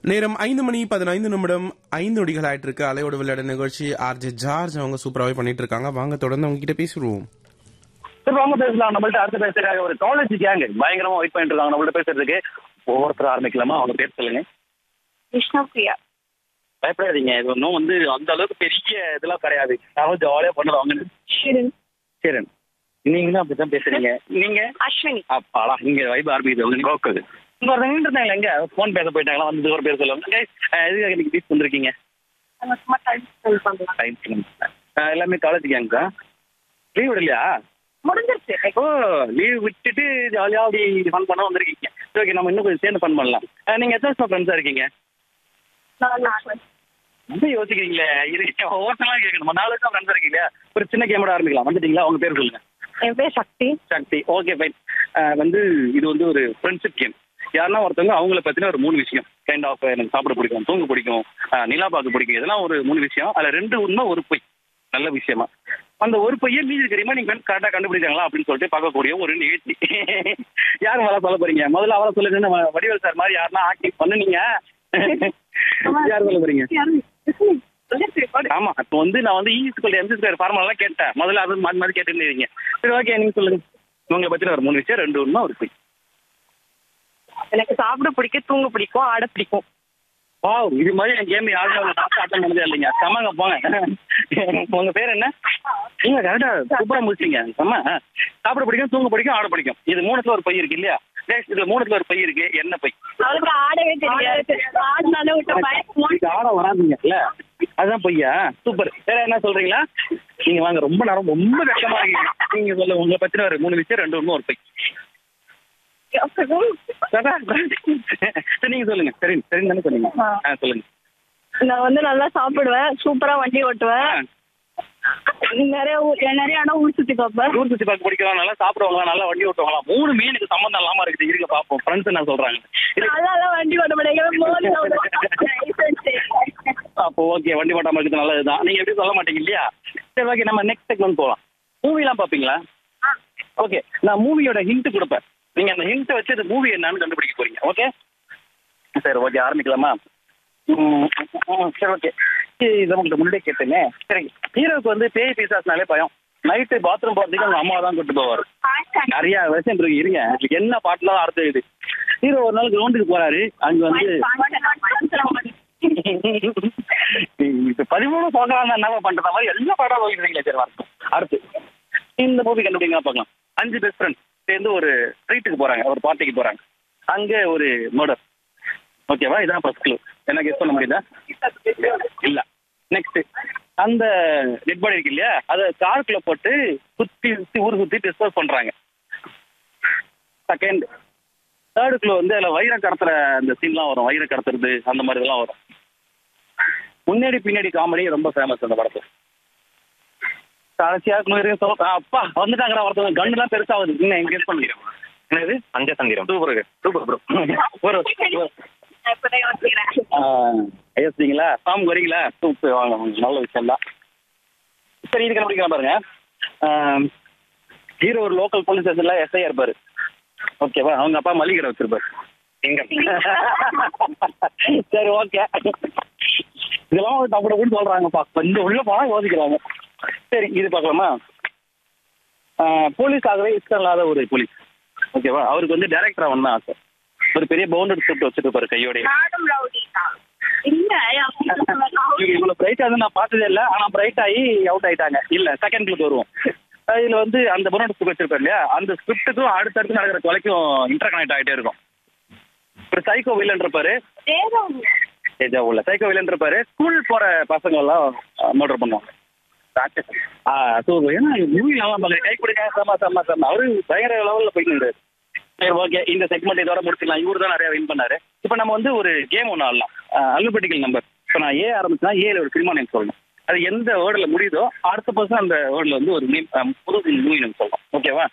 நேரம் ஐந்து மணி பதினைந்து நிமிடம் ஐந்து நொடிகள் ஆயிட்டு இருக்கு அலையோடு விளையாட நிகழ்ச்சி ஆர்ஜே ஜார்ஜ் அவங்க சூப்பராகவே பண்ணிட்டு இருக்காங்க வாங்க தொடர்ந்து அவங்க கிட்ட பேசிடுவோம் சரி வாங்க பேசலாம் நம்மள்ட்ட அடுத்து பேசுறாங்க ஒரு காலேஜ் கேங் பயங்கரமா வெயிட் பண்ணிட்டு இருக்காங்க நம்மள்ட்ட பேசுறதுக்கு ஒவ்வொருத்தர் ஆரம்பிக்கலாமா அவங்க பேர் சொல்லுங்க விஷ்ணுபிரியா பயப்படாதீங்க இது ஒன்றும் வந்து அந்த அளவுக்கு பெரிய இதெல்லாம் கிடையாது நானும் ஜாலியா பண்ணுவாங்க ஷிரின் சரி நீங்களும் அப்படிதான் பேசுறீங்க நீங்க அஸ்வினி அப்பாடா இங்க வைப் ஆரம்பிக்குது உங்க கோக்குது இங்க ஒருத்தங்க நின்று இருந்தாங்களா எங்க போன் பேச போயிட்டாங்களா வந்து ஒரு பேர் சொல்லுவாங்க guys, அஹ் எதுக்காக இன்னைக்கு பீச் வந்திருக்கீங்க நம்ம சும்மா டைம் ஸ்பெண்ட் பண்ணலாம் டைம் எல்லாமே காலேஜ் கேங் தான் லீவ் விடலையா முடிஞ்சிருச்சு ஓ லீவ் விட்டுட்டு ஜாலியா அப்படி ஃபன் பண்ண வந்திருக்கீங்க சரி ஓகே நம்ம இன்னும் கொஞ்சம் சேர்ந்து ஃபன் பண்ணலாம் அஹ் நீங்க எத்தனை வருஷம் ஃப்ரெண்ட்ஸா இருக்கீங்க நான் அஸ்வினி. ரொம்ப யோசிக்கிறீங்களே இருக்கீங்க ஒவ்வொருத்தலாம் கேட்கணும் நாலு வருஷம் ஃப்ரெண்ட்ஸா இருக்கீங்க ஒரு சின்ன கேமோட ஆரம்பிக்கலாம் வந்துட்டீங்களா உங்க பேர் சொல்லுங்க என் பேர் சக்தி சக்தி ஓகே ஃபைன் வந்து இது வந்து ஒரு ஃப்ரெண்ட்ஷிப் கேம் யாருன்னா ஒருத்தவங்க அவங்கள பத்தின ஒரு மூணு விஷயம் கைண்ட் ஆஃப் எனக்கு சாப்பிட பிடிக்கும் தூங்க பிடிக்கும் அஹ் நிலா பார்க்க பிடிக்கும் இதெல்லாம் ஒரு மூணு விஷயம் அதுல ரெண்டு உண்மை ஒரு பொய் நல்ல விஷயமா அந்த ஒரு பொய்யை மீதி தெரியுமா நீங்க கரெக்டா கண்டுபிடிச்சாங்களா அப்படின்னு சொல்லிட்டு பார்க்கக்கூடிய ஒரு நிகழ்ச்சி யார் மேல சொல்ல போறீங்க முதல்ல அவரை சொல்லுங்க நம்ம வடிவேல் சார் மாதிரி யாருன்னா ஆக்டிங் பண்ணுனீங்க யார் சொல்ல போறீங்க ஆமா இப்போ வந்து நான் வந்து இங்கிலீஷ் ஸ்கூல் எம்சி ஸ்கொயர் ஃபார்முலாம் கேட்டேன் முதல்ல அது மாறி மாதிரி கேட்டுருந்தீங்க சரி ஓகே நீங்க சொல்லுங்க உங்களை பத்தின ஒரு மூணு விஷயம் ரெண்டு உண்மை ஒரு பொய் எனக்கு சாப்பிட பிடிக்கும் தூங்க பிடிக்கும் ஆட பிடிக்கும் வாவ் இது மாதிரி என் கேம் யாருமே அவங்க சாப்பிட்டு அட்டன் பண்ணதே இல்லைங்க செம்மங்க போங்க உங்க பேர் என்ன நீங்க கரெக்டா சூப்பரா முடிச்சிங்க செம்ம சாப்பிட பிடிக்கும் தூங்க பிடிக்கும் ஆட பிடிக்கும் இது மூணுத்துல ஒரு பை இருக்கு இல்லையா Guys, இதுல மூணுத்துல ஒரு பை இருக்கு என்ன பை அவளுக்கு ஆடவே தெரியாது ஆடினாலே விட்ட பயமா இது ஆட வராதுங்க இல்ல அதுதான் பொய்யா சூப்பர் வேற என்ன சொல்றீங்களா நீங்க வாங்க ரொம்ப நேரம் ரொம்ப கஷ்டமா இருக்கீங்க நீங்க சொல்ல உங்களை பத்தின ஒரு மூணு விஷயம் ரெண்டு ஒண்ணு ஒரு பை சரி நீங்க சொல்லுங்க சரி சரி தானே சொன்னீங்க ஆ சொல்லுங்க நான் வந்து நல்லா சாப்பிடுவேன் சூப்பரா வண்டி ஓட்டுவேன் நிறைய ஊர் நிறைய இடம் ஊர் சுத்தி பார்ப்பேன் டூர் சுத்தி பார்க்க பிடிக்கும் நல்லா சாப்பிடுவாங்களா நல்லா வண்டி ஓட்டுவாங்களா மூணு மீனுக்கு சம்மந்தம் இல்லாம இருக்குது இருக்க பாப்போம் ஃப்ரெண்ட்ஸ் என்ன சொல்றாங்க இது- நல்லா வண்டி ஓட்ட முடியாது மோதில அப்போ ஓகே வண்டி ஓட்டாம இருக்கிறது நல்லதுதான் நீங்க எப்படி சொல்ல மாட்டீங்க இல்லையா சரி ஓகே நம்ம நெக்ஸ்ட் செக்மெண்ட் போகலாம் மூவிலாம் பாப்பீங்களா ஓகே நான் மூவியோட ஹிண்ட் கொடுப்பேன் நீங்க அந்த ஹிண்ட் வச்சு அந்த மூவி என்னன்னு கண்டுபிடிக்க போறீங்க ஓகே சரி ஓகே ஆரம்பிக்கலாமா ம், ம், சரி ஓகே இதை உங்கள்கிட்ட முன்னாடியே கேட்டேங்க சரி ஹீரோவுக்கு வந்து பேய் பிசாஸ்னாலே பயம் நைட்டு பாத்ரூம் போறதுக்கு அவங்க அம்மா தான் கூட்டு போவார் நிறைய விஷயம் இருக்கு இருங்க இதுக்கு என்ன பாட்டுலாம் அர்த்தம் இது ஹீரோ ஒரு நாள் கிரவுண்டுக்கு போறாரு அங்க வந்து இப்ப பதிமூணு போகலாம் என்ன பண்ற மாதிரி எல்லா பாடம் போகிறீங்களே சரி வரட்டும் அடுத்து இந்த மூவி கண்டுபிடிங்க பார்க்கலாம் அஞ்சு பெஸ்ட் ஃப்ரெண்ட் சேர்ந்து ஒரு ட்ரீட்டுக்கு போறாங்க ஒரு பார்ட்டிக்கு போறாங்க அங்க ஒரு மர்டர் ஓகேவா இதான் ஃபர்ஸ்ட் க்ளூ என்ன கெஸ் பண்ண முடியுதா இல்ல நெக்ஸ்ட் அந்த டெட் பாடி இருக்கு இல்லையா அதை காருக்குள்ள போட்டு சுத்தி சுத்தி ஊர் சுத்தி டிஸ்போஸ் பண்றாங்க செகண்ட் தேர்டு க்ளூ வந்து அதில் வைரம் கடத்துற அந்த சீன்லாம் வரும் வைரம் கடத்துறது அந்த மாதிரி இதெல்லாம் வரும் முன்னாடி பின்னாடி காமெடி ரொம்ப ஃபேமஸ் அந்த படத்துல கடைசியா க்ளூ இருக்கு சொல்ல அப்பா வந்துட்டாங்கடா ஒருத்தவங்க கண்ணுலாம் பெருசாகுது இன்னும் எங்கேஜ் பண்ணிக்கிறோம் என்னது பஞ்சதந்திரம் சூப்பர் சூப்பர் ப்ரோ ஒரு ஐயங்களா ஃபார்ம் வரீங்களா சூப்பர் வாங்க வாங்க. நல்ல விஷயம் தான் சரி இது கண்டுபிடிக்கலாம் பாருங்க ஹீரோ ஒரு லோக்கல் போலீஸ் ஸ்டேஷன்ல எஸ்ஐ இருப்பாரு ஓகேவா அவங்க அப்பா மளிகை கடை வச்சிருப்பாரு எங்க சரி ஓகே இதெல்லாம் ஒரு தப்பு தப்புன்னு சொல்றாங்கப்பா கொஞ்சம் உள்ள போனா யோசிக்கிறாங்க சரி இது பார்க்கலாமா போலீஸ் ஆகவே இஷ்டம் இல்லாத ஒரு போலீஸ் ஓகேவா அவருக்கு வந்து டைரக்டரா வந்தா ஆசை ஒரு பெரிய பவுண்டட் சூட் வச்சுட்டு இருப்பாரு கையோடய நானும் ரவுடி தான் இல்ல இவங்க இவ்வளவு பிரைட்டா வந்து நான் பார்த்ததே இல்ல ஆனா பிரைட் ஆகி அவுட் ஆயிட்டாங்க இல்ல செகண்ட் குளுக்கு வருவோம் அஹ் இதுல வந்து அந்த பொண்ணோட ஸ்கிரிப்ட் வச்சிருப்பாரு இல்லையா அந்த ஸ்கிரிப்டுக்கும் அடுத்தடுத்து நடக்கிற கொலைக்கும் இன்டர் கனெக்ட் ஆகிட்டே இருக்கும் ஒரு சைக்கோ வில்லன் இருப்பாரு ஏஜா உள்ள சைக்கோ வில்லன் இருப்பாரு ஸ்கூல் போற பசங்க எல்லாம் மர்டர் பண்ணுவாங்க ஆ ஸோ ஏன்னா மூவி நல்லா பார்க்குறேன் கை கொடுக்க செம்ம செம்ம செம்ம அவரு பயங்கர லெவலில் போயிட்டு சரி ஓகே இந்த செக்மெண்ட் இதோட முடிச்சுக்கலாம் இவரு தான் நிறைய வின் பண்ணாரு இப்போ நம்ம வந்து ஒரு கேம் ஒன்று ஆடலாம் அல்பபெட்டிக்கல் நம்பர் இப்போ நான் ஏ ஆரம்பிச்சா ஏல ஒரு சினிமா நேம் சொல்லணும் அது எந்த வேர்டில் முடியுதோ அடுத்த பர்சன் அந்த வேர்டில் வந்து ஒரு நேம் புது மூவி நேம் சொல்லணும் ஓகேவா